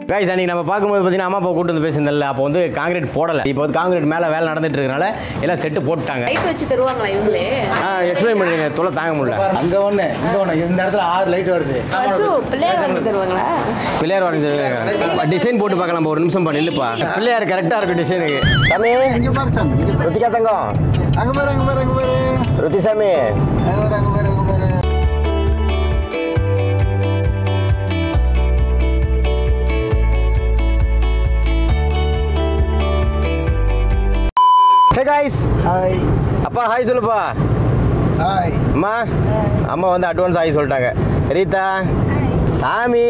Guys அன்னைக்கு நம்ம பார்க்கும்போது பார்த்தீங்கன்னா அம்மா அப்பா கூட்டு வந்து பேசியிருந்தல அப்போ வந்து காங்கிரீட் போடலை இப்போ வந்து காங்கிரீட் மேலே வேலை நடந்துட்டு இருக்கனால எல்லாம் செட்டு போட்டுட்டாங்க லைட் வச்சு தருவாங்களா இவங்களே ஆ எக்ஸ்பிளைன் பண்ணுறீங்க தொலை தாங்க முடியல அங்க ஒண்ணு இங்க ஒண்ணு இந்த இடத்துல ஆறு லைட் வருது பசு பிள்ளையார் வாங்கி தருவாங்களா பிள்ளையார் வரைஞ்சி டிசைன் போட்டு பார்க்கலாம் ஒரு நிமிஷம் பா நில்லுப்பா பிள்ளையார் கரெக்டாக இருக்கும் டிசைனுக்கு சாமி இங்க பாரு சாமி இங்க பாரு. ருத்திகா தங்கம் அங்க பாரு அங்க பாரு அங்க பாரு ருத்தி சாமி அங்க பாரு அங்க பாரு அங்க பாரு ஹே காய்ஸ் ஹாய் அப்பா ஹாய் சொல்லுப்பா ஹாய் அம்மா அம்மா வந்து அட்வான்ஸ் ஆகி சொல்லிட்டாங்க ரீதா சாமி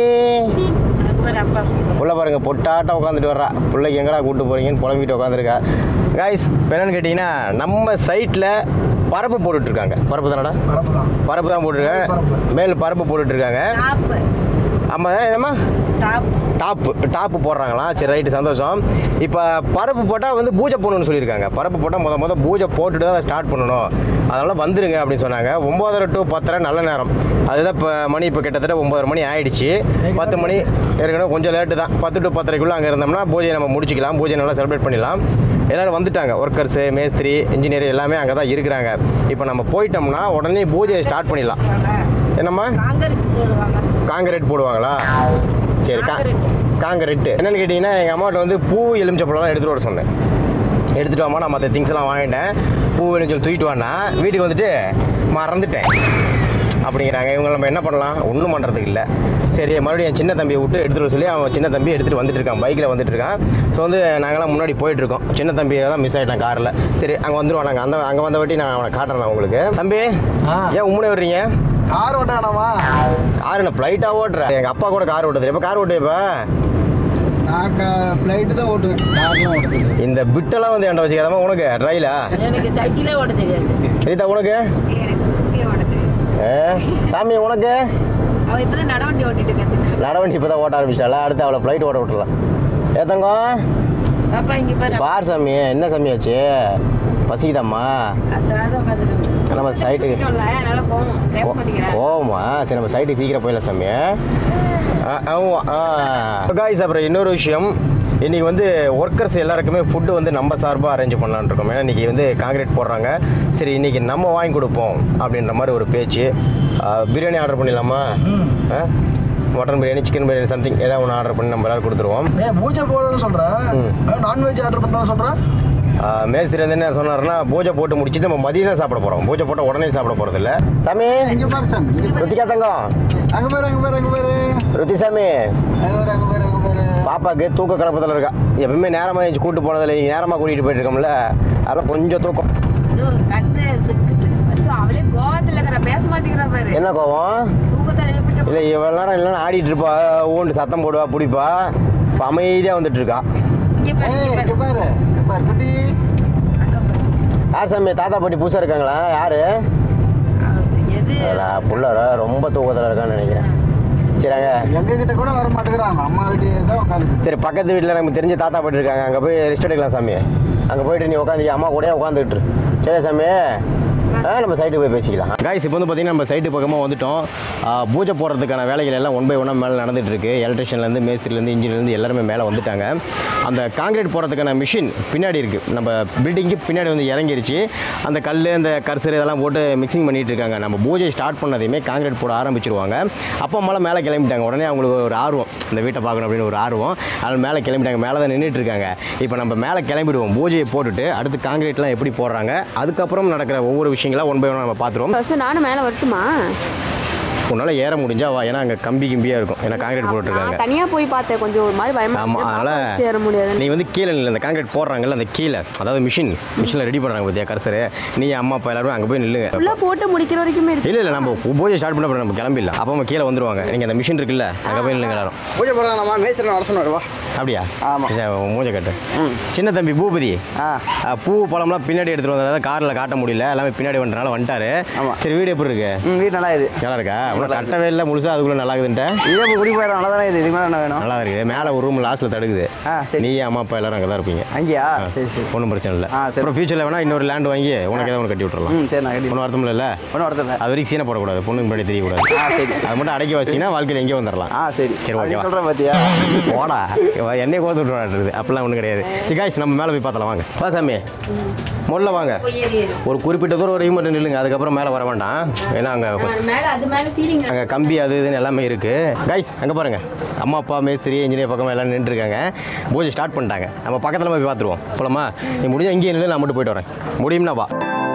உள்ள பாருங்க பொட்டாட்டம் உட்காந்துட்டு வர்றா பிள்ளைக்கு எங்கடா கூட்டு போறீங்கன்னு புலம்பிட்டு உட்காந்துருக்கா காய்ஸ் இப்போ என்னன்னு கேட்டிங்கன்னா நம்ம சைட்டில் பரப்பு போட்டுட்டு இருக்காங்க பரப்பு தானடா பரப்பு தான் பரப்பு தான் போட்டுருக்காங்க பரப்பு. மேல் பரப்பு போட்டுட்டு இருக்காங்க ஆமாம் என்னம்மா டாப்பு டாப்பு போடுறாங்களாம் சரி ரைட்டு சந்தோஷம் இப்போ பரப்பு போட்டால் வந்து பூஜை போடணும்னு சொல்லியிருக்காங்க பரப்பு போட்டால் முத முத பூஜை போட்டுட்டு தான் ஸ்டார்ட் பண்ணணும் அதனால் வந்துருங்க அப்படின்னு சொன்னாங்க ஒம்போதரை டு பத்தரை நல்ல நேரம் அதுதான் இப்போ மணி இப்போ கிட்டத்தட்ட ஒம்பதரை மணி ஆயிடுச்சு பத்து மணி ஏற்கனவே கொஞ்சம் லேட்டு தான் பத்து டு பத்தரைக்குள்ளே அங்கே இருந்தோம்னா பூஜையை நம்ம முடிச்சிக்கலாம் பூஜை நல்லா செலிப்ரேட் பண்ணிடலாம் எல்லோரும் வந்துட்டாங்க ஒர்க்கர்ஸு மேஸ்திரி இன்ஜினியர் எல்லாமே அங்கே தான் இருக்கிறாங்க இப்போ நம்ம போயிட்டோம்னா உடனே பூஜையை ஸ்டார்ட் பண்ணிடலாம் என்னம்மா காங்கிரீட் போடுவாங்களா சரி கா காங்கிரீட் என்னன்னு கேட்டிங்கன்னா எங்கள் அம்மாட்ட வந்து பூ எலுமிச்சப்பழம்லாம் எடுத்துகிட்டு வர சொன்னேன் எடுத்துகிட்டு வாமா நான் மற்ற திங்ஸ் எல்லாம் வாங்கிட்டேன் பூ எலுமிச்சல் தூக்கிட்டு வானா வீட்டுக்கு வந்துட்டு மறந்துட்டேன் அப்படிங்கிறாங்க இவங்க நம்ம என்ன பண்ணலாம் ஒன்றும் பண்ணுறதுக்கு இல்லை சரி மறுபடியும் என் சின்ன தம்பியை விட்டு எடுத்துகிட்டு வர சொல்லி அவன் சின்ன தம்பி எடுத்துகிட்டு வந்துட்டு இருக்கான் பைக்கில் வந்துட்டு இருக்கான் ஸோ வந்து நாங்களாம் முன்னாடி போயிட்டு இருக்கோம் சின்ன தம்பியை தான் மிஸ் ஆகிட்டேன் காரில் சரி அங்கே வந்துருவான் நாங்கள் அந்த அங்கே வந்த வாட்டி நான் அவனை காட்டுறேன் உங்களுக்கு தம்பி ஆ. ஏன் உம்முனே வர்றீங்க கார் ஓட்ட வேணாமா கார் என்ன ஃப்ளைட்டாக ஓட்டுறேன் எங்கள் அப்பா கூட கார் ஓட்டுறது இப்போ கார் ஓட்டு இப்போ நான் ஃப்ளைட்டு தான் ஓட்டுவேன் கார்லாம் ஓட்டுறது இந்த பிட்டெல்லாம் வந்து என்கிட்ட வச்சுக்காதமா உனக்கு ட்ரைலா எனக்கு சைக்கிளே ஓட்ட தெரியாது ரீதா உனக்கு எனக்கு சுத்தியே ஓடுது ஆ, சாமி உனக்கு அவ இப்பதான் நடவண்டி ஓட்டிட்டு கத்துட்டு நடவண்டி இப்போ தான் ஓட்ட ஆரம்பிச்சிட்டால அடுத்து அவளை ஃப்ளைட் ஓட்ட விட்டுலாம் ஏ தங்கம் பாப்பா இங்க பாரு பார் சாமி என்ன சாமி ஆச்சு பசிக்குதாம்மா அசாத உட்காந்துட்டு நம்ம சைட்டுக்கு சுத்திட்டோம்ல அதனால போவோம் பேச மாட்டேங்கிறேன் ஓமா சரி நம்ம சைட்டுக்கு சீக்கிரம் போயிடலாம் சாமி காய்ஸ் அப்புறம் இன்னொரு விஷயம் இன்றைக்கி வந்து ஒர்க்கர்ஸ் எல்லாருக்குமே ஃபுட்டு வந்து நம்ம சார்பாக அரேஞ்ச் பண்ணலான்னு இருக்கோம் ஏன்னா இன்றைக்கி வந்து காங்கிரீட் போடுறாங்க சரி இன்றைக்கி நம்ம வாங்கி கொடுப்போம் அப்படின்ற மாதிரி ஒரு பேச்சு ஆ, பிரியாணி ஆர்டர் பண்ணிடலாமா ம் ஆ? Mutton biryani chicken biryani something ஏதாவது ஒன்று ஆர்டர் பண்ணி நம்ம எல்லாரும் கொடுத்துருவோம் ஏ பூஜை போடணும்னு சொல்கிறேன் ம். நான்வெஜ் ஆர்டர் பண்ணுறேன்னு சொல்கிறேன் ஆ, மேஸ்திரி வந்து என்ன சொன்னார்னா பூஜை போட்டு முடிச்சுட்டு நம்ம மதியம் தான் சாப்பிட போகிறோம் பூஜை போட்டால் உடனே சாப்பிட போகிறது இல்லை சாமி இங்க பாரு சாமி இங்க பாரு. ருத்திகா தங்கம் அங்க பாரு அங்க பாரு அங்க பாரு ருத்தி சாமி அங்க பாரு அங்க பாரு அங்க பாரு பாப்பாக்கு தூக்க கலப்பத்தில் இருக்கா எப்பவுமே நேரமாக எழுந்து கூட்டு போனதில்லை நீங்கள் நேரமாக கூட்டிகிட்டு போயிட்டு இருக்கோம்ல அதெல்லாம் கொஞ்சம் தூக்கம் இதோ கண்ணு சுத்துது அச்சோ, அவளே கோவத்துல இருக்கிற பேச மாட்டேங்கிறா பாரு என்ன கோவம் தூக்கத்தை எழுப்பிட்டு இல்லை இவ்வளோ நேரம் இல்லைன்னா ஆடிட்டு இருப்பா ஊண்டு சத்தம் போடுவா பிடிப்பா இப்போ அமைதியாக வந்துட்டு இருக்கா இங்க பாரு ஏய் இங்க இங்க பாரு பாரு இங்க பாரு குட்டி அங்க பாரு. யார் சாமி தாத்தா பாட்டி புதுசாக இருக்காங்களா யார் எது புள்ள ரொம்ப தூக்கத்தில் இருக்கான்னு நினைக்கிறேன் சரிங்க எங்க கிட்ட கூட வர மாட்டேங்கிறான் அம்மா கிட்டே தான் உட்காந்து சரி பக்கத்து வீட்டில் நமக்கு தெரிஞ்ச தாத்தா பாட்டி இருக்காங்க அங்கே போய் ரெஸ்ட் எடுக்கலாம் சாமி அங்கே போயிட்டு நீ உட்காந்து அம்மா கூடயே உட்காந்துக்கிட்டு இரு. சரியா சாமி ஆ நம்ம சைட்டுக்கு போய் பேசிக்கலாம் காய்ஸ் இப்போ வந்து பார்த்தீங்கன்னா நம்ம சைட்டு பக்கமாக வந்துட்டோம் ஆ, பூஜை போடுறதுக்கான வேலைகள் எல்லாம் ஒன் பை ஒன்னாக மேலே நடந்துட்டு இருக்கு எலக்ட்ரிஷியன்லேருந்து மேஸ்திரிலேருந்து இன்ஜினியர்லேருந்து எல்லாருமே மேலே வந்துட்டாங்க அந்த காங்கிரீட் போடுறதுக்கான மிஷின் பின்னாடி இருக்குது நம்ம பில்டிங்க்கு பின்னாடி வந்து இறங்கிருச்சு அந்த கல் அந்த கர்சர் இதெல்லாம் போட்டு மிக்சிங் பண்ணிட்டு இருக்காங்க நம்ம பூஜை ஸ்டார்ட் பண்ணதையுமே காங்கிரீட் போட ஆரம்பிச்சிருவாங்க அப்பா அம்மாலாம் மேலே கிளம்பிட்டாங்க உடனே அவங்களுக்கு ஒரு ஆர்வம் இந்த வீட்டை பார்க்கணும் அப்படின்னு ஒரு ஆர்வம் அதனால் மேலே கிளம்பிட்டாங்க மேலே தான் நின்றுட்டு இருக்காங்க இப்போ நம்ம மேலே கிளம்பிடுவோம் பூஜையை போட்டுட்டு அடுத்து காங்கிரீட்லாம் எப்படி போடுறாங்க அதுக்கப்புறம் நடக்கிற ஒவ்வொரு விஷயங்களா ஒன் பை ஒன் நம்ம பார்த்துருவோம் பசு நானும் மேல வரட்டுமா உன்னால் ஏற முடிஞ்சா வா ஏன்னா அங்கே கம்பி கிம்பியாக இருக்கும் ஏன்னா காங்கிரீட் போட்டுருக்காங்க நான் தனியா போய் பார்த்தேன் கொஞ்சம் ஒரு மாதிரி பயமா ஆமாம் இருந்துச்சு. அதனால் பாப்பா வச்சு ஏற முடியாது நீ வந்து கீழே நில்லு அந்த காங்கிரீட் போடுறாங்கல்ல அந்த கீழே அதாவது மிஷின் மிஷினில் ரெடி பண்ணுறாங்க பார்த்தியா கர்சரு நீ அம்மா அப்பா எல்லாரும் அங்கே போய் நில்லுங்க ஃபுல்லா போட்டு முடிக்கிற வரைக்குமே இருக்கு இல்லை இல்லை நம்ம பூஜை ஸ்டார்ட் பண்ண அப்புறம் நம்ம கிளம்பிடலாம் அப்போ நம்ம கீழே வந்துருவாங்க நீங்கள் அந்த மிஷின் இருக்குல்ல அங்கே போய் நில்லுங்க எல்லாரும் பூஜை போடலாமா மேஸ்திரி வர சொன்னார் வா அப்படியா ஆமா. இதை மூஞ்ச கட்டு ம் சின்ன தம்பி பூபதி ஆ ஆ, பூ பழம்லாம் பின்னாடி எடுத்துட்டு வந்ததை காரில் காட்ட முடியல எல்லாமே பின்னாடி வந்துட்டனால வந்துட்டாரு ஆமா. சரி வீடு எப்படி இருக்கு ம் வீடு நல்லா இது நல்லா இருக்கா உனக்கு கட்டவே இல்லை முழுசா அதுக்குள்ள நல்லா இருக்குதுன்ட்ட இதே இப்போ குடி போயிடும் நல்லா தானே இது இதுக்கு மேலே என்ன வேணும் நல்லா இருக்கு மேலே ஒரு ரூம் லாஸ்ட்டில் தடுக்குது ஆ சரி நீ அம்மா அப்பா எல்லாரும் அங்கே தான் இருப்பீங்க அங்கேயா சரி சரி ஒன்றும் பிரச்சனை இல்லை ஆ, சரி. அப்புறம் ஃபியூச்சரில் வேணா இன்னொரு லேண்ட் வாங்கி உனக்கு ஏதாவது ஒன்று கட்டி விட்டுறலாம் ம் சரி நான் கட்டி ஒன்றும் அர்த்தம் இல்லை ஒன்றும் வருது அது வரைக்கும் சீனை போடக்கூடாது பொண்ணுக்கு முன்னாடி தெரியக்கூடாது ஆ சரி அது மட்டும் அடக்கி வச்சிங்கன்னா வாழ்க்கையில் எங்கேயும் வந்துடலாம் ஆ சரி சரி, அப்படி ஓகேவா? சொல்கிறேன் பார்த்தியா போடா இவன் என்னைய கோத்து விட்டுறாடுறது அப்படிலாம் ஒன்றும் கிடையாது சிகாய்ஸ் நம்ம மேலே போய் பார்த்தலாம் வாங்க வா சாமி முதல்ல வாங்க ஒரு குறிப்பிட்ட தூரம் வரைக்கும் மட்டும் நில்லுங்க அதுக்கப்புறம் மேலே வர வேண்டாம் ஏன்னா அங்கே மேல அது மேல சீலிங் அங்கே கம்பி அது இதுன்னு எல்லாமே இருக்குது கைஸ் அங்கே பாருங்க அம்மா அப்பா மேஸ்திரி இன்ஜினியர் பக்கம் எல்லாம் நின்றுருக்காங்க பூஜை ஸ்டார்ட் பண்ணிட்டாங்க நம்ம பக்கத்தில் போய் பார்த்துருவோம் போலாமா நீ முடிஞ்ச இங்கேயே நில்லு நான் மட்டும் போயிட்டு வரேன் முடியும்னா வா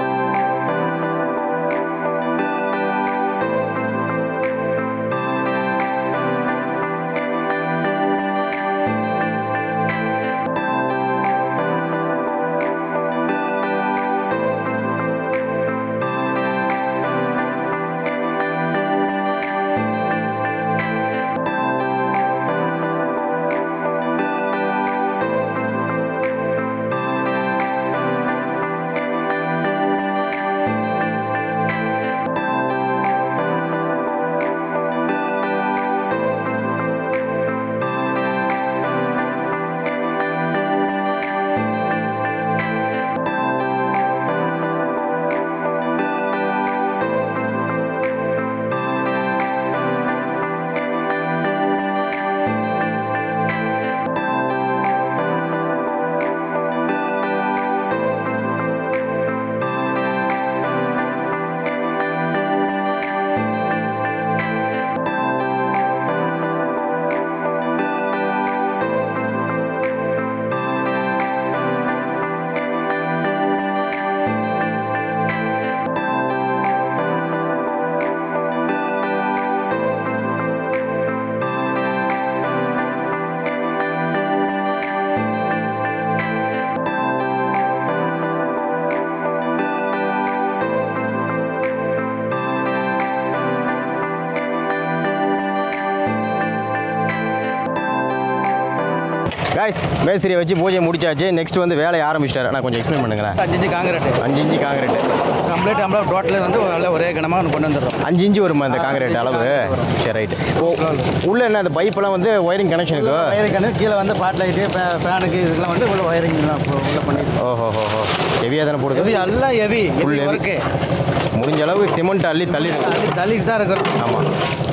கைஸ் மேஸ்திரியை வச்சு பூஜையை முடிச்சாச்சு நெக்ஸ்ட் வந்து வேலையை ஆரம்பிச்சிட்டாரு நான் கொஞ்சம் எக்ஸ்பிளைன் பண்ணுங்களேன் அஞ்சு இன்ச்சு காங்கிரீட் அஞ்சு இன்ச்சு காங்கிரீட் கம்ப்ளீட் நம்மள டோட்டல் வந்து நல்ல ஒரே கனமாக கொண்டு வந்துடுறோம் அஞ்சு இன்ச்சு வருமா இந்த காங்கிரீட் அளவு சரி ரைட்டு உள்ள என்ன அந்த பைப்பெல்லாம் வந்து ஒயரிங் கனெக்ஷனுக்கு ஒயரிங் கீழே வந்து பாட் லைட்டு ஃபேனுக்கு இதுக்கெல்லாம் வந்து உள்ள ஒயரிங் உள்ள பண்ணிடுறோம் ஓஹோ ஹோ ஹோ ஹெவியாக தானே போடுது ஹெவி எல்லாம் heavy Full heavy heavy. Work முடிஞ்ச அளவு சிமெண்ட் அள்ளி தள்ளி தள்ளி தள்ளிட்டு தான் இருக்கிறோம் ஆமாம்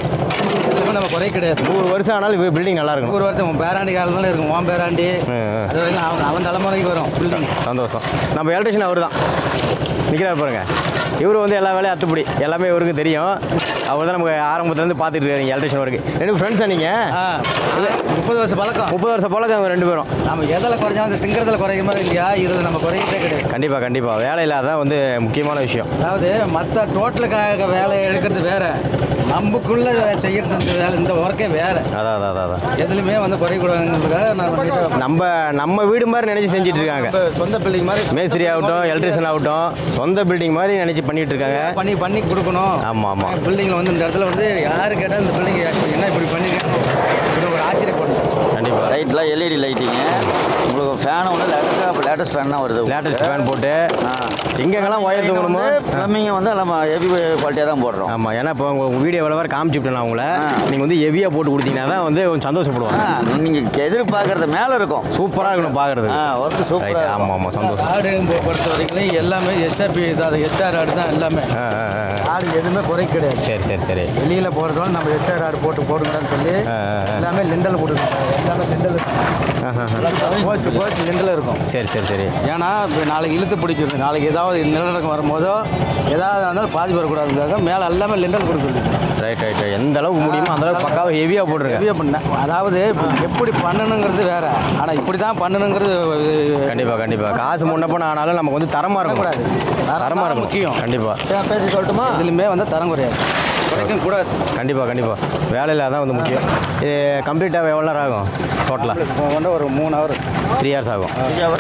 இதுல நம்ம குறை கிடையாது நூறு வருஷம் ஆனாலும் பில்டிங் நல்லா இருக்கணும் ஒரு வருஷம் உன் பேராண்டி காலத்துல இருக்கும் உன் பேராண்டி ம், ம். அது வரைக்கும் அவன் அவன் தலைமுறைக்கு வரும் பில்டிங் சந்தோஷம் நம்ம எலக்ட்ரிஷியன் அவர் தான் நிற்கிறார் பாருங்க இவர் வந்து எல்லா வேலையும் அத்துப்படி எல்லாமே இவருக்கு தெரியும் அவர் தான் நமக்கு ஆரம்பத்துலேருந்து பார்த்துட்டு இருக்காரு எலக்ட்ரிஷியன் ஒர்க்கு ரெண்டு ஃப்ரெண்ட்ஸா நீங்கள் ஆ முப்பது வருஷம் பழக்கம் முப்பது வருஷம் போல அவங்க ரெண்டு பேரும் நம்ம எதில் குறைஞ்சாலும் இந்த திங்கிறதுல குறைக்கிற மாதிரி இல்லையா இதில் நம்ம குறையிட்டே கிடையாது கண்டிப்பாக கண்டிப்பாக வேலை இல்லாதான் வந்து முக்கியமான விஷயம் அதாவது மற்ற டோட்டலுக்காக வேலையை எடுக்கிறது வேற நமக்குள்ள செய்யறது இந்த வேலை இந்த ஒர்க்கே வேற அதான் அதான் அதான் அதான் எதுலையுமே வந்து குறைக்கூடாதுங்கிறதுக்காக நான் பண்ணிட்டு நம்ம நம்ம வீடு மாதிரி நினச்சி செஞ்சுட்டு இருக்காங்க இப்ப சொந்த பில்டிங் மாதிரி மேஸ்திரி ஆகட்டும் எலக்ட்ரிஷியன் ஆகட்டும் சொந்த பில்டிங் மாதிரி நினச்சி பண்ணிட்டு இருக்காங்க பண்ணி பண்ணி கொடுக்கணும் ஆமாம் ஆமாம் பில்டிங்கில் வந்து இந்த இடத்துல வந்து யாரு கேட்டால் இந்த பில்டிங் என்ன இப்படி பண்ணிருக்காங்க இது ஒரு ஆச்சரியப்படும் கண்டிப்பாக லைட்லாம் எல்இடி லைட்டிங்கு உங்களுக்கு ஃபேன் ஒன்று லேட்டஸ்ட்டாக லேட்டஸ்ட் ஃபேன் தான் வருது லேட்டஸ்ட் ஃபேன் போட்டு எங்கெங்கெல்லாம் ஒயர் தூங்கணுமோ ப்ளம்பிங்கை வந்து நம்ம ஹெவி குவாலிட்டியாக தான் போடுறோம் ஆமாம் ஏன்னா இப்போ உங்கள் வீடியோ எவ்வளோ வரை காமிச்சுட்டேன் நான் உங்களை ஆ. நீங்கள் வந்து ஹெவியாக போட்டு கொடுத்தீங்கன்னா தான் வந்து கொஞ்சம் சந்தோஷப்படுவாங்க நீங்கள் எதிர்பார்க்கறது மேலே இருக்கும் சூப்பராக இருக்கணும் பார்க்குறது ஆ ஒர்க்கு ரைட் சூப்பராக ஆமாம் ஆமாம் சந்தோஷம் ஆடு பொறுத்த வரைக்கும் எல்லாமே எஸ்ஆர்பி அது எஸ்ஆர் ஆடு தான் எல்லாமே ஆ ஆ ஆ, ஆ. ஆடு எதுவுமே குறை கிடையாது சரி சரி சரி வெளியில் போகிறதோட நம்ம எஸ்ஆர் ஆடு போட்டு போடுங்கன்னு சொல்லி ஆ, ஆ, ஆ. எல்லாமே லிண்டல் போட்டுருக்கோம் எல்லாமே லிண்டல் ஆஹா, ஆஹா. கோச்சு கோச்சு லிண்டல் இருக்கும் சரி சரி சரி ஏன்னா இப்போ நாளைக்கு இழுத்து பிடிக்கிறது நாளைக்கு ஏதாவது நிலநடுக்கம் வரும்போதோ ஏதாவது இருந்தாலும் பாதிப்பு வரக்கூடாதுக்காக மேலே எல்லாமே லிண்டல் கொடுக்குறது ரைட் ரைட் ரைட் எந்த அளவுக்கு முடியுமோ அந்த அளவுக்கு பக்காவாக ஹெவியாக போட்டுருங்க ஹெவியாக பண்ண அதாவது இப்ப எப்படி பண்ணணுங்கிறது வேற ஆனால் இப்படி தான் பண்ணணுங்கிறது கண்டிப்பாக கண்டிப்பாக காசு முன்னப்போ ஆனாலும் நமக்கு வந்து தரமாக பண்ணக்கூடாது. இருக்கும் தரம் தரமாக தான் இருக்கும் முக்கியம். கண்டிப்பாக பேசி சொல்லட்டுமா இதுலையுமே வந்து தரம் குறையாது குறைக்கும் கூடாது கண்டிப்பாக கண்டிப்பாக வேலையில் தான் வந்து முக்கியம் இது கம்ப்ளீட்டாக எவ்வளோ நேரம் ஆகும் டோட்டலாக இப்போ வந்து ஒரு மூணு ஹவர் த்ரீ ஹவர்ஸ் ஆகும்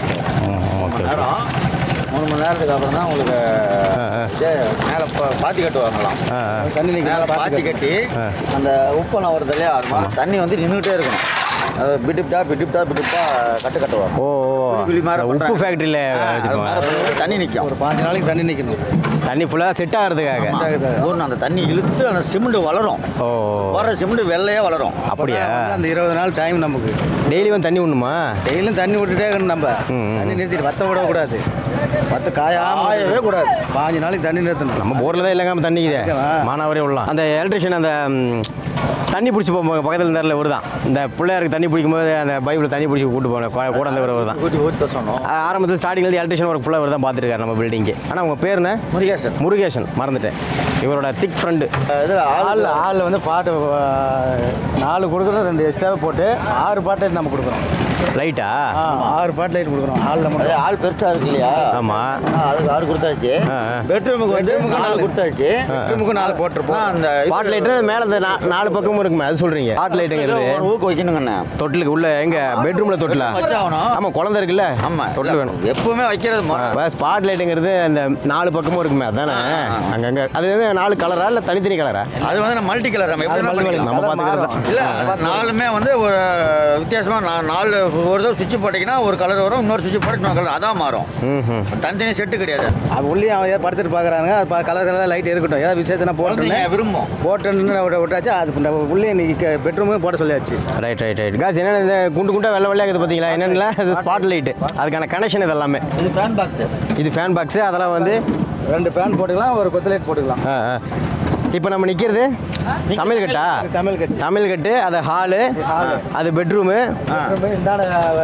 ம், ஓகே ஓகே மூணு மணி நேரத்துக்கு அப்புறம் தான் உங்களுக்கு ஆ, ஆ. மேலே பாத்தி கட்டுவாங்களாம் ஆ ஆ தண்ணி மேலே நிற்க பாத்தி கட்டி ஆ. அந்த உப்பெல்லாம் வருது இல்லையா அது மாதிரி தண்ணி வந்து நின்றுட்டே இருக்கணும் அது பிடிப்டா பிடிப்டா பிடிப்டா கட்டு கட்டுவாங்க ஓ ஓ. குழி மாதிரி உப்பு பண்றாங்க. ஃபேக்ட்ரியில் ஆ, அது மேல போய் தண்ணி நிற்கும் ஒரு பாஞ்சு நாளைக்கு தண்ணி நிற்கணும் தண்ணி ஃபுல்லாக செட் ஆகிறதுக்காக ஊர்ன அந்த தண்ணி இழுத்து அந்த சிமெண்ட் வளரும் ஓ வர சிமெண்ட் வெள்ளையே வளரும் அப்படியா அந்த இருபது நாள் டைம் நமக்கு டெய்லி வந்து தண்ணி உண்ணுமா டெய்லியும் தண்ணி விட்டுட்டே இருக்கணும் நம்ம ம், ம். தண்ணி நிறுத்திட்டு வத்த விடக்கூடாது வத்த காயாம காயவே கூடாது. பாஞ்சு நாளைக்கு தண்ணி நிறுத்தணும் நம்ம போரில் தான் இல்லைங்க தண்ணி ஓகேவா? மானாவரே விடலாம் அந்த எலக்ட்ரிஷியன் அந்த ம், தண்ணி பிடிச்சி போகும்போது பக்கத்தில் இருந்தாரில் இவர் தான் இந்த பிள்ளையாருக்கு தண்ணி பிடிக்கும்போது அந்த பைப்பில் தண்ணி பிடிச்சி கூட்டு போன கூட அந்த இவர் தான் ஊற்றி ஊற்றி சொன்னோம் ஆ- ஆரம்பத்தில் ஸ்டார்டிங்கில் எலக்ட்ரிஷியன் ஒர்க் ஃபுல்லாக இவர் தான் பார்த்துருக்காரு நம்ம பில்டிங்கு ஆனால் உங்கள் பேர் என்ன முருகேசன் முருகேசன் மறந்துட்டேன் இவரோட திக் ஃப்ரெண்டு இதில் ஆள் ஆள் ஆள் வந்து பாட்டு ஆ, நாலு கொடுக்குறோம் ரெண்டு எக்ஸ்ட்ராவை போட்டு ஆறு பாட்டு லைட் நம்ம கொடுக்குறோம் லைட்டா ஆ, ஆறு பாட்டு லைட் கொடுக்குறோம் ஆளில் அது மட்டும் ஆள் பெருசாக இருக்கு இல்லையா ஆமாம் ஆ, அதுக்கு ஆறு கொடுத்தாச்சு ஆ, ஆ. பெட்ரூமுக்கு வந்து பெட்ரூமுக்கு நாலு நாலு. கொடுத்தாச்சு பெட்ரூமுக்கு நாலு போட்டிருப்போம் ஆ, அந்த ஸ்பாட் லைட்டு மேலே இந்த நா- நாலு பக்கமும் இருக்குமே அது சொல்கிறீங்க ஸ்பாட் லைட்டுங்கிறது ஒரு ஊக்கு வைக்கணுங்கண்ணே தொட்டிலுக்கு உள்ள எங்க பெட்ரூமில் தொட்டிலா வச்சாகணும் ஆமாம் குழந்தை இருக்குல்ல ஆமாம் தொட்டில் வேணும் எப்பவுமே வைக்கிறது மரம். ஸ்பாட் லைட்டுங்கிறது அந்த நாலு பக்கமும் இருக்குமே அதானே ஆ, ஆ. அங்கங்க அது வந்து நாலு கலரா இல்லை தனித்தனி கலரா அது வந்து மல்டி கலர் நம்ம எப்படி அது multi பண்ணிக்கலாம் நம்ம colour பார்த்துக்கிறது மாறும். இல்ல நாலுமே வந்து ஒரு வித்தியாசமா நா- நாலு ஒரு தடவை சுவிட்ச் போட்டிங்கன்னா ஒரு கலர் வரும் இன்னொரு சுவிட்ச் போட்டு இன்னொரு கலர் அதான் மாறும் ம் ம் தனித்தனி செட்டு கிடையாது அது உள்ளே அவன் ஏதாவது படுத்துட்டு பார்க்குறாங்க அது கலர் கலர் லைட் இருக்கட்டும் ஏதாவது விசேஷனா குழந்தைங்க போட்டு விரும்பும் போட்டுன்னு விட்ட- விட்டாச்சு அது இந்த உள்ளே இன்னைக்கு பெட்ரூமே போட சொல்லியாச்சு ரைட் ரைட் ரைட் காசு என்னென்ன இந்த குண்டு குண்டா வெள்ளை வெள்ளையாக இருக்குது பார்த்தீங்களா என்னென்ன இது ஸ்பாட் லைட்டு அதுக்கான கனெக்ஷன் இது எல்லாமே இது ஃபேன் பாக்ஸ் இது ஃபேன் பாக்ஸு அதெல்லாம் வந்து ரெண்டு ஃபேன் போட்டுக்கலாம் ஒரு கொத்து லைட் போட்டுக்கலாம் ஆ ஆ இப்போ நம்ம நிற்கிறது சமையல் கட்டா சமையல் கட்சி சமையல் கட்டு அது ஹாலு அது பெட்ரூமு இந்தாண்ட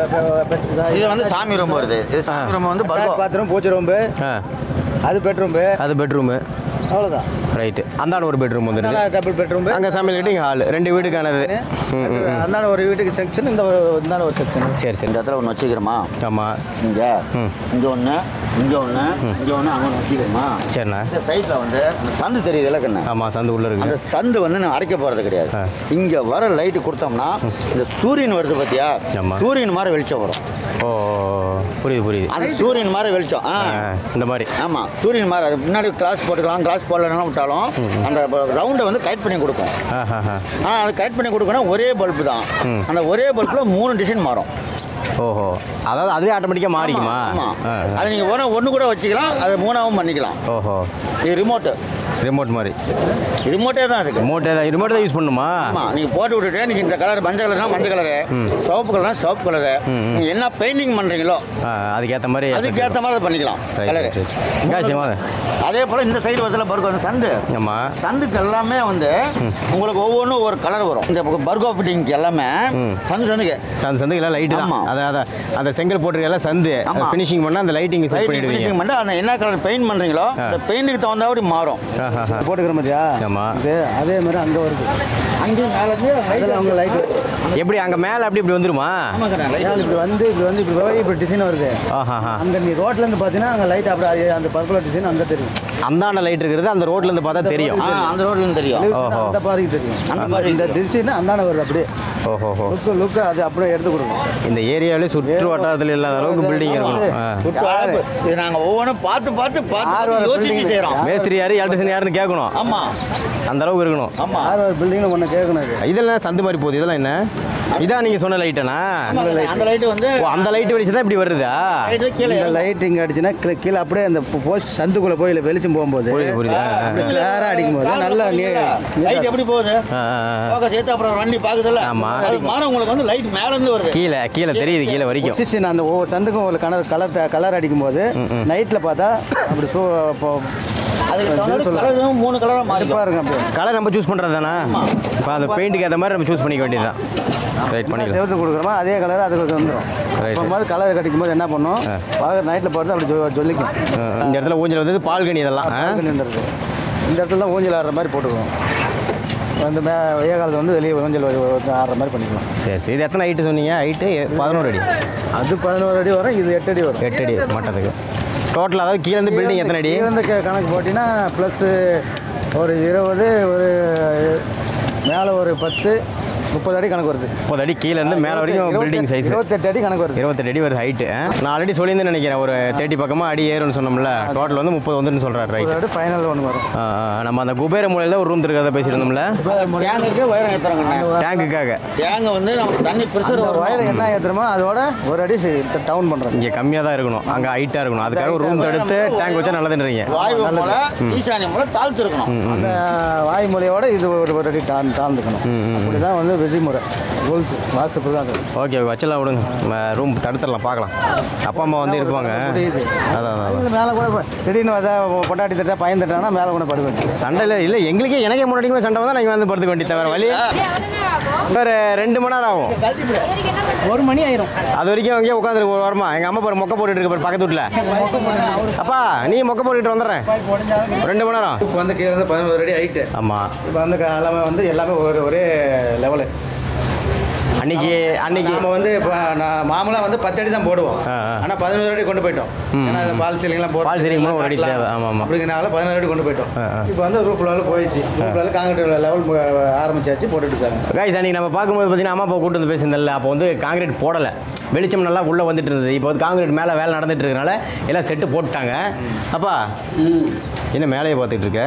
இது வந்து சாமி ரூம் வருது இது சாமி ரூம் வந்து பர்கோ பாத்ரூம் பூச்சி ரூம்பு ஆ அது பெட்ரூம்பு அது பெட்ரூமு அவ்வளோதான் ரைட்டு அந்தாண்ட ஒரு பெட்ரூம் வந்துடுது டபுள் பெட்ரூம்பு அங்கே சமையல் கட்டு இங்கே ஹால் ரெண்டு வீட்டுக்கானது ம் ம் ம். அந்தாண்ட ஒரு வீட்டுக்கு செக்ஷன் இந்த ஒரு இந்தாண்ட ஒரு செக்ஷன் சரி சரி இந்த இடத்துல ஒன்று வச்சுக்கிறோமா ஆமாம் இங்க ம். இங்க ஒன்று இங்க ஒன்று இங்க ஒன்று அங்கே ஒன்று வச்சுக்கிறோமா சரிண்ணா இந்த சைடில் வந்து அந்த சந்து தெரியுது இலக்கண்ண ஆமாம் சந்து உள்ளே அந்த இருக்குது சந்து வந்து நான் அடைக்க போகிறது கிடையாது ஆ. இங்கே வர லைட்டு கொடுத்தோம்னா இந்த சூரியன் வருது பார்த்தியா ஆமா. சூரியன் மாதிரி வெளிச்சம் வரும் ஓ புரியுது புரியுது அந்த சூரியன் மாதிரி வெளிச்சம் ஆ ஆ, இந்த மாதிரி ஆமாம் சூரியன் மாதிரி அது முன்னாடி கிளாஸ் போட்டுக்கலாம் கிளாஸ் போடலாம் விட்டாலும் அந்த ரவுண்டை வந்து கைட் பண்ணி கொடுக்கும் ஆ ஆ ஆ ஆனால் அது கைட் பண்ணி கொடுக்கணும் ஒரே பல்பு தான் ம். அந்த ஒரே பல்பில் மூணு டிசைன் மாறும் ஓஹோ அதாவது அதுவே ஆட்டோமேட்டிக்காக மாறிக்குமா ஆமாம் ஆ, ஆ. அது நீங்கள் ஒன்று ஒன்று கூட வச்சுக்கலாம் அது மூணாவும் பண்ணிக்கலாம் ஓஹோ இது ரிமோட்டு ரிமோட் மாதிரி ரிமோட்டே தான் அதுக்கு ரிமோட்டே தான் ரிமோட் தான் யூஸ் பண்ணுமா ஆமாம் நீங்கள் போட்டு விட்டுட்டு நீங்கள் இந்த கலர் மஞ்சள் கலர்னா மஞ்சள் கலரு ம். சிவப்பு கலர்னா சிவப்பு கலரு ம், ம். நீங்கள் என்ன பெயிண்டிங் பண்ணுறீங்களோ ஆ, அதுக்கேற்ற மாதிரி அதுக்கேற்ற மாதிரி அதை பண்ணிக்கலாம் கலரு காசு வாங்க அதே போல் இந்த சைடு வரதுல பர்கோ அந்த சந்து ஆமாம் சந்துக்கு எல்லாமே வந்து உங்களுக்கு ஒவ்வொன்றும் ஒரு கலர் வரும் இந்த பர்கோ ஃபிட்டிங்க்கு எல்லாமே ம். சந்து சந்துக்கு அந்த சந்துக்கெல்லாம் லைட்டு தான் ஆமா. அதை அதை அந்த செங்கல் போட்டிருக்கெல்லாம் சந்து ஆமா. ஃபினிஷிங் பண்ணால் அந்த லைட்டிங் செட் லைட்டிங் பண்ணிடுவீங்க ஃபினிஷிங் பண்ணிட்டு அந்த என்ன கலர் பெயிண்ட் பண்ணுறீங்களோ ஆ. அந்த பெயிண்ட்டுக்கு தகுந்தாப்படி மாறும் ஆ ஆ ஆ போட்டுக்கிற மாதிரியா ஆமா. இது அதே மாதிரி அங்கே வருது அங்கேயும் மேலே அதில் அவங்க லைட் எப்படி அங்கே மேலே அப்படி இப்படி வந்துருமா இப்படி வந்து இப்படி வந்து இப்படி போய் இப்படி டிசைன் வருது ஆஹா ஆ அங்கே நீ ரோட்லேருந்து பார்த்தீங்கன்னா அங்கே லைட் அப்படி அது அந்த பர்குலர் டிசைன் அங்கே தெரியும் அந்தாண்ட லைட் இருக்கிறது அந்த ரோட்ல இருந்து பார்த்தா தெரியும் ஆ அந்த ரோட்லேருந்து தெரியும் ஓஹோ. அந்த பாதைக்கு தெரியும் அந்த அந்த மாதிரி இந்த டிசைன் அந்தாண்ட வருது அப்படியே ஓஹோ ஹோ லுக்கு லுக்கு அது அப்படியே எடுத்து கொடுக்கும் இந்த ஏரியாவிலே சுற்று வட்டாரத்தில் இல்லாத அளவுக்கு பில்டிங் இருக்கும் ஆ. சுற்று வளைவு. இது நாங்கள் ஒவ்வொன்றும் பார்த்து பார்த்து ஆறு பார்த்து வர யோசிச்சு building. செய்கிறோம் மேஸ்திரி யாரு எலக்ட்ரிஷன் யாருன்னு கேட்கணும் ஆமாம் அந்த அளவுக்கு இருக்கணும் ஆமாம் ஆறு ஒரு பில்டிங்கில் ஒன்று கேட்கணும் இது இதெல்லாம் சந்து மாதிரி போகுது இதெல்லாம் என்ன இதான் நீங்கள் சொன்ன லைட்டனா அந்த லைட்டு வந்து ஓ அந்த லைட் வெளிச்சு தான் இப்படி வருதா லைட்டு கீழே இந்த இறங்கும். லைட் இங்கே அடிச்சுன்னா கீழே கீழே அப்படியே அந்த போஸ்ட் சந்துக்குள்ளே போய் இல்லை வெளிச்சம் போகும்போது புரியுது புரியுது ஆ, ஆ, அப்படியே கிளியராக அடிக்கும்போது நல்லா நீ லைட் எப்படி போகுது ஆ, ஆ, ஆ. போக சேர்த்து அப்புறம் வண்டி பாக்குதுல்ல ஆமா. அது மாற உங்களுக்கு வந்து லைட் மேல இருந்து வருது கீழே கீழே தெரியுது கீழே வரைக்கும் பொசிஷன் அந்த ஒவ்வொரு சந்துக்கும் ஒரு கலர் கலர் கலர் அடிக்கும்போது ம், ம். நைட்டில் பார்த்தா அப்படி சூ இப்போ அதுக்கு தகுந்த கலரும் மூணு கலரா மாறி மதிப்பாக இருக்கும் அப்படியே கலர் நம்ம சூஸ் பண்ணுறது தானே இப்போ அந்த பெயிண்ட்டுக்கு ஏற்ற மாதிரி நம்ம சூஸ் பண்ணிக்க வேண்டியதுதான் ரைட் பண்ணிக்கலாம் செவத்து கொடுக்குறோமோ அதே கலர் அதுக்கு வந்துடும் Right. இப்போ மாதிரி கலர் கடிக்கும் போது என்ன பண்ணும் ஆ. பார்க்க நைட்டில் பார்த்து அப்படி ஜொ- ஜொலிக்கும் ஆ, இந்த இடத்துல ஊஞ்சல் வந்து பால்கனி இதெல்லாம் ஆ? பால்கனி இருந்துருக்கு இந்த இடத்துல ஊஞ்சல் ஆடுற மாதிரி போட்டுக்குவோம் வந்து மே வெய்ய காலத்தில் வந்து வெளியே ஊஞ்சல் வ- வ- ஆடுற மாதிரி பண்ணிக்கலாம் சரி சரி இது எத்தனை ஹைட்டு சொன்னீங்க ஹைட்டு பதினோரு அடி அது பதினோரு அடி வரும் இது எட்டு அடி வரும் எட்டு அடி மட்டத்துக்கு டோட்டல் அதாவது கீழே இருந்து பில்டிங் எத்தனை அடி கீழ இருந்து க- கணக்கு போட்டிங்கன்னா ப்ளஸ்ஸு ஒரு இருபது ஒரு மேலே ஒரு பத்து முப்பது அடி கணக்கு வருது முப்பது அடி கீழே இருந்து மேலே வரைக்கும் பில்டிங் சைஸ் இருபத்தெட்டு அடி கணக்கு வருது இருபத்தெட்டு அடி வருது ஹைட்டு நான் ஆல்ரெடி சொல்லியிருந்தேன் நினைக்கிறேன் ஒரு தேர்ட்டி பக்கமாக அடி ஏறும்னு சொன்னோம்ல டோட்டல் வந்து முப்பது வந்துன்னு சொல்கிறாரு ரைட் முப்பது அடி ஃபைனல் ஒன்று வரும் நம்ம அந்த குபேர மூலையில் ஒரு ரூம் இருக்கிறத பேசிட்டு இருந்தோம்ல டேங்குக்கு வயரம் ஏற்றுறாங்கண்ணே டேங்குக்காக டேங்கை வந்து நமக்கு தண்ணி ப்ரெஷர் ஒரு வரும் வயர் என்ன ஏற்றுறோமோ அதோட ஒரு அடி டவுன் பண்ணுறோம் இங்கே கம்மியாக தான் இருக்கணும் அங்கே ஹைட்டாக இருக்கணும் அதுக்காக ஒரு ரூம் எடுத்து டேங்க் வச்சா நல்லதுன்றீங்க வாயு மூலை ஈசானி மூலை தாழ்த்து இருக்கணும் அந்த வாய்மொழியோட இது ஒரு ஒரு அடி தாழ்ந்து தாழ்ந்துக்கணும் ம், ம். அப்படி தான் வந்து விதிமுறை ரூல்ஸ் வாட்ஸ்அப்பு தான் அது ஓகே வச்சலாம் விடுங்க ரூம் தடுத்துடலாம் பார்க்கலாம் அப்பா அம்மா வந்து இருப்பாங்க புரியுது. அதான் அதான், அதான் இதுல மேலே கூட இப்ப திடீர்னு வந்தா பொட்டாட்டி தட்டா பையன் தட்டானா மேலே கூட படுக்க வேண்டியது சண்டையில் இல்லை எங்களுக்கே எனக்கே முன்னாடிக்குமே சண்டை வந்தால் நீங்கள் வந்து படுத்துக்க வேண்டிய தவிர வழி வேறு ரெண்டு மணி நேரம் ஆகும் ஒரு மணி ஆயிரும் அது வரைக்கும் அங்கேயே உட்காந்துருக்கு ஒரு வாரமா எங்கள் அம்மா பாரு மொக்கை போட்டுட்டு இருக்கு பாரு பக்கத்து வீட்டில் அப்பா நீ மொக்கை போட்டுட்டு வந்துடுறேன் ரெண்டு மணி நேரம் இப்போ வந்து கீழே வந்து பதினோரு அடி ஹைட்டு ஆமாம் இப்போ வந்து க- எல்லாமே வந்து எல்லாமே ஒரு ஒரே லெவலு அன்னைக்கு அன்னைக்கு நம்ம வந்து இப்போ நான் மாமூலாக வந்து பத்து அடி தான் போடுவோம் ஆ, ஆ. ஆனால் பதினோரு அடி கொண்டு போயிட்டோம் ம். ஏன்னா இந்த பால் சீலிங்லாம் போட்டு பால் ceiling மூலம் ஒரு அடி தேவை. ஆமா, ஆமா. அப்படிங்கிறனால பதினோரு அடி கொண்டு போயிட்டோம் ஆ, ஆ. இப்போ வந்து ரூப் லெவல் போயிடுச்சு ரூப் லெவல் காங்கிரீட் லெவல் ஆரம்பிச்சாச்சு போட்டுட்டு இருக்காங்க காய்ஸ் அன்னைக்கு நம்ம பார்க்கும்போது பார்த்தீங்கன்னா அம்மா அப்பா கூட்டு வந்து பேசியிருந்தல அப்போ வந்து காங்கிரீட் போடலை வெளிச்சம் நல்லா உள்ளே வந்துட்டு இருந்தது இப்போ வந்து காங்கிரீட் மேலே வேலை நடந்துட்டு இருக்கனால எல்லாம் செட்டு போட்டுட்டாங்க அப்பா என்ன மேலேயே பார்த்துட்டு இருக்க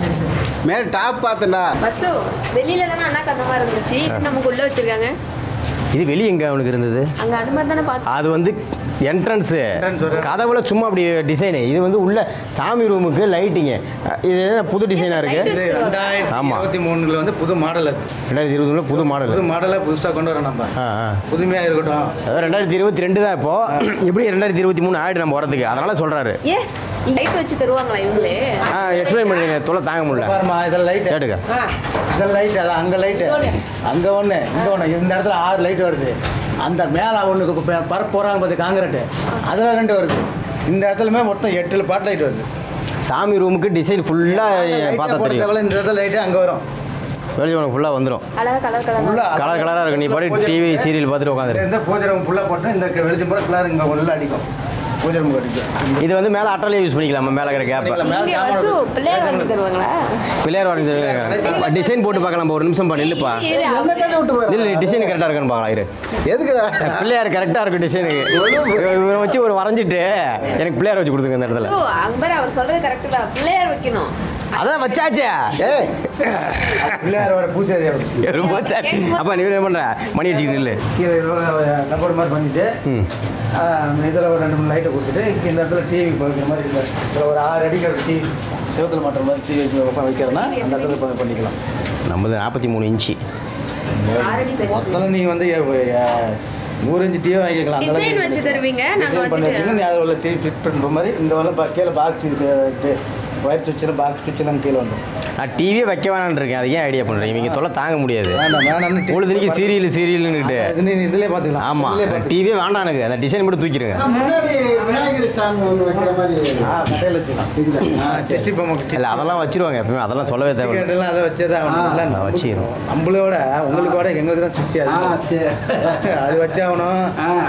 மேலே டாப் பார்த்தேன்டா பஸ்ஸு வெளியில தானே அண்ணா அந்த மாதிரி இருந்துச்சு இது நமக்கு உள்ள வச்சிருக்காங்க இது வெளியே எங்கே அவனுக்கு இருந்தது அங்க அது மாதிரி தானே பார்த்தோம் அது வந்து என்ட்ரன்ஸு Entrance ஒரு- கதவுல சும்மா அப்படி டிசைனு இது வந்து உள்ள சாமி ரூமுக்கு லைட்டிங்கு இது என்ன புது டிசைனாக Light இருக்குது வச்சு- ரெண்டாயிரத்தி ஆமா. இருபத்தி மூணுல வந்து புது மாடல் அது ரெண்டாயிரத்தி இருபதுல புது மாடல் புது மாடலை புதுசாக கொண்டு வரோம் நம்ம ஆ ஆ புதுமையாக இருக்கட்டும் அதாவது ரெண்டாயிரத்தி இருபத்தி ரெண்டு தான் இப்போ எப்படி ரெண்டாயிரத்தி இருபத்தி மூணு ஆயிடு நம்ம வரதுக்கு அதனால சொல்றாரு ஏ லைட் வச்சு தருவாங்களா இவங்களே ஆ எக்ஸ்பிளைன் பண்ணுங்க தொலை தாங்க முடியல பாருமா இதில் லைட் கேட்டுக்க இதில் லைட் அதான் அங்கே லைட்டு அங்கே ஒன்று இங்கே ஒன்று இந்த இடத்துல ஆறு லைட் வருது அந்த மேலே ஒன்றுக்கு பரப்பு போகிறாங்க பார்த்து காங்கிரீட்டு அதில் ரெண்டு வருது இந்த இடத்துலமே மொத்தம் எட்டு பாட் லைட் வருது சாமி ரூமுக்கு டிசைன் ஃபுல்லாக பார்த்தா தெரியும் போட்டவள இந்த இடத்துல லைட்டு அங்கே வரும் வெளியே உனக்கு ஃபுல்லாக வந்துடும் அழகா கலர் கலர் ஃபுல்லா கலர் கலராக இருக்கும் நீ பாட்டு டிவி சீரியல் பார்த்துட்டு உட்காந்துரு இந்த பூஜை ரூம் ஃபுல்லாக போட்டு இந்த வெளிச்சம் பூரா கிளார் இங்கே உள்ள அடிக்கும் பூஜை ரூம் அடிக்கும் இது வந்து மேலே அட்டாலே யூஸ் பண்ணிக்கலாம் மேலே இருக்கிற கேப்பை இங்க பஸ்ஸு பிள்ளையார் வாங்கி தருவாங்களா பிள்ளையார் வரைஞ்சு டிசைன் போட்டு பார்க்கலாம் ஒரு நிமிஷம் பண்ணி இல்லைப்பா இரு, அவங்க- இல்லை டிசைன் கரெக்டாக இருக்குன்னு பார்க்கலாம் இரு எதுக்கு பிள்ளையார் கரெக்டாக இருக்கும் டிசைனுக்கு இவரை வச்சு ஒரு வரைஞ்சிட்டு எனக்கு பிள்ளையார் வச்சு கொடுத்துங்க இந்த இடத்துல ஓ, அங்க பாரு அவர் சொல்றது கரெக்ட் தான் பிள்ளையார் வைக்கணும் அதான் வச்சாச்சே ஏய் பிள்ளையாரோட பூஜை அப்படி ரொம்ப சரி. அப்பா நீ என்ன பண்ற மணி வச்சுக்கிட்டு இல்லை கீழே கபோர்டு மாதிரி பண்ணிட்டு ம் இதில் ஒரு ரெண்டு மூணு லைட்டை கொடுத்துட்டு இங்க இந்த இடத்துல டிவி வைக்கிற மாதிரி இல்லை இதில் ஒரு ஆறு அடிக்கிற டிவி செவத்தில் மாட்டுற மாதிரி டிவி வச்சு உட்காந்து வைக்கிறேன்னா அந்த இடத்துல இப்போ பண்ணிக்கலாம் நம்மது நாற்பத்தி மூணு இன்ச்சு ஆல்ரெடி பெருசு. மொத்தம் நீங்கள் வந்து எ- எ- நூறு இன்ச்சு டிவி வாங்கிக்கலாம் அந்த Design வச்சு தருவீங்க, நாங்க டிசைன் பண்ணி வந்துட்டு- வச்சுக்கலாம் நீ அதில் உள்ள டிவி ஃபிட் பண்ணுற மாதிரி இந்த உள்ள பா- கீழே பாக்ஸ் இருக்கு ஒயிட் சுவிட்சில் பாக்ஸ் சுவிட்செல்லாம் கீழே வந்துடும் நான் டிவியே வைக்க வேணான்னு இருக்கேன் அது ஏன் ஐடியா பண்ணுறீங்க இவங்க தொல்லை தாங்க முடியாது வேண்டாம் வேணாம்னு TV பொழுதுனிக்கு சீரியல் சீரியல்னுக்கிட்டு இது நீ இதிலே பார்த்துக்கலாம் ஆமாம் இதிலே பார்த்துக்கலாம். டிவியே வேண்டாம் எனக்கு அந்த டிசைன் மட்டும் தூக்கிடுங்க முன்னாடி விநாயகர் சாமி ஒன்று வைக்கிற மாதிரி ஆ கட்டையில் வச்சுக்கலாம் ஆ சிஸ்டி பொம்மை இல்லை அதெல்லாம் வச்சிருவாங்க எப்பவுமே அதெல்லாம் சொல்லவே தேவை டிக்கெட்டெல்லாம் அதை வச்சதா நான் வச்சிக்கிறோம். நம்மளோட உங்களுக்கோட எங்களுக்கு தான் சிஸ்டி அது அது வச்சாகணும்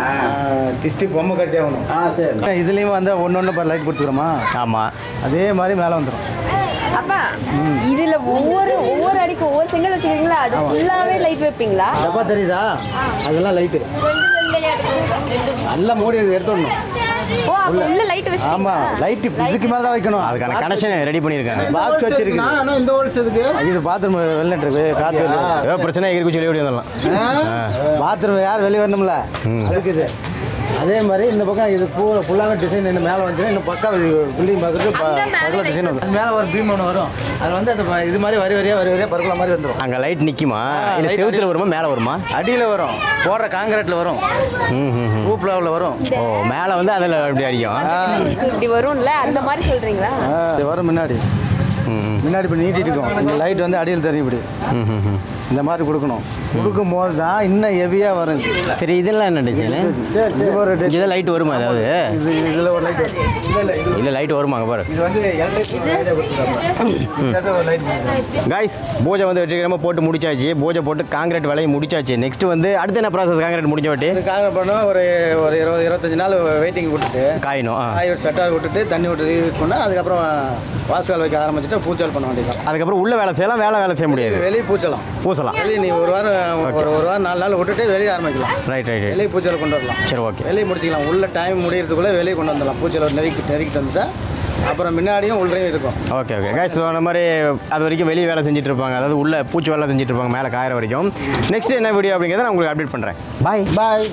சிஸ்டி பொம்மை கட்டி ஆகணும் இதுலேயும் வந்து ஒன்று ஒன்று லைட் கொடுத்துக்கிறோமா ஆமாம் அதே மாதிரி மேலே வந்துடும் அப்பா இதுல ஒவ்வொரு ஒவ்வொரு அடிக்கு ஒவ்வொரு செங்கல் வச்சிருக்கீங்களா அது ஃபுல்லாவே லைட் வைப்பீங்களா டப்பா தெரியுதா அதெல்லாம் லைட்டு நல்லா மூடி எடுத்துடணும் ஓ அப்ப உள்ள லைட் வச்சு ஆமாம் லைட்டு இதுக்கு மேலே தான் வைக்கணும் அதுக்கான கனெக்ஷன் ரெடி பண்ணியிருக்காங்க பாக்ஸ் வச்சிருக்கு இந்த ஹோல்ஸ் எதுக்கு இது பாத்ரூம் வெளில இருக்கு காற்று ஏதோ பிரச்சனை இருக்கு சொல்லி ஓடி வந்துடலாம் பாத்ரூம் யார் வெளியே வரணும்ல ம். அதுக்கு இது அதே மாதிரி இந்த பக்கம் இது பூ ஃபுல்லாக டிசைன் இந்த மேலே வந்து இந்த பக்கம் பில்டிங் பார்க்குறது அங்க மேல பக்கத்தில் டிசைன் வரும் மேலே ஒரு பீம் ஒன்று வரும் அது வந்து அந்த ப- இது மாதிரி வரி வரியாக வரி வரியாக பருக்கல மாதிரி வந்துடும் அங்கே லைட் நிற்குமா இல்லை light செவுத்துல வருமா மேலே வருமா அடியில் வரும் போடுற காங்கிரீட்டில் வரும் ம் ம் ம். ரூப் லெவலில் வரும் ஓ மேலே வந்து அதில் அப்படி அடிக்கும் இப்படி வரும்ல அந்த மாதிரி சொல்றீங்களா ஆ, இது வரும் முன்னாடி ம் ம் முன்னாடி இப்படி நீட்டிட்டு இருக்கும் இந்த லைட் வந்து அடியில் தெரியும் இப்படி ம் ம் ம் இந்த மாதிரி கொடுக்கணும் கொடுக்கும் போது தான் இன்னும் ஹெவியாக வரும் இது. சரி இதெல்லாம் என்ன டிசைனு இது ஒரு இங்கே லைட் வருமா ஏதாவது இது இதில் ஒரு லைட் இல்லை இல்லை இது இல்லை லைட் வருமா அங்கே பாரு இது வந்து எலக்ட்ரிக் ஒரு லைட் காய்ஸ் பூஜை வந்து வெற்றிகரமாக போட்டு முடிச்சாச்சு பூஜை போட்டு காங்கிரீட் வேலையை முடிச்சாச்சு நெக்ஸ்ட் வந்து அடுத்து என்ன ப்ராசஸ் காங்கிரீட் முடிஞ்ச வாட்டி இதுக்காக பண்ணோம் ஒரு ஒரு இருபது இருபத்தஞ்சு நாள் வெயிட்டிங் விட்டுட்டு காயணும் ஆ காய் ஒரு செட்டாக விட்டுட்டு தண்ணி விட்டு யூஸ் பண்ணால் அதுக்கப்புறம் வாசுகால் வைக்க ஆரம்பிச்சுட்டு மட்டும் பூச்சல் பண்ண வேண்டியதான் அதுக்கப்புறம் உள்ள வேலை செய்யலாம் வேலை வேலை செய்ய முடியாது வெளியே பூச்சலாம் பூசலாம் வெளியே நீ ஒரு வாரம் ஒரு ஒரு வாரம் நாலு நாள் விட்டுட்டு வெளியே ஆரம்பிக்கலாம் ரைட் ரைட் ரைட் வெளியே பூச்சல் கொண்டு வரலாம் சரி ஓகே வெளியே முடிச்சிக்கலாம் உள்ள டைம் முடியறதுக்குள்ளே வெளியே கொண்டு வந்துடலாம் பூச்சல் நெருக்கி நெருக்கிட்டு வந்துட்டா அப்புறம் முன்னாடியும் உள்ளேயும் இருக்கும் ஓகே ஓகே கைஸ் அந்த மாதிரி அது வரைக்கும் வெளியே வேலை செஞ்சுட்டு இருப்பாங்க அதாவது உள்ள பூச்சி வேலை செஞ்சுட்டு இருப்பாங்க மேலே காயிற வரைக்கும் நெக்ஸ்ட் என்ன வீடியோ அப்படிங்கிறத நான் உங்களுக்கு அப்டேட் பண்ணுறேன் பாய் பாய்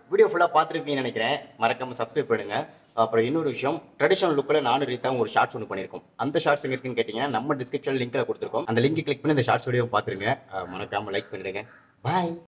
வீடியோ ஃபுல்லாக பார்த்துருப்பீங்கன்னு நினைக்கிறேன் மறக்காமல் சப்ஸ்கிரைப் பண்ணுங்க அப்புறம் இன்னொரு விஷயம் ட்ரெடிஷனல் லுக்கில் நானும் ரீத்தாவும் ஒரு ஷார்ட்ஸ் ஒன்று பண்ணியிருக்கோம் அந்த ஷார்ட்ஸ் எங்க இருக்குன்னு கேட்டிங்கன்னா நம்ம டிஸ்கிரிப்ஷன் லிங்க்கில் கொடுத்துருக்கோம் அந்த லிங்க் கிளிக் பண்ணி அந்த ஷார்ட்ஸ் வீடியோ பார்த்துருங்க அஹ் மறக்காம லைக் பண்ணிடுங்க பாய்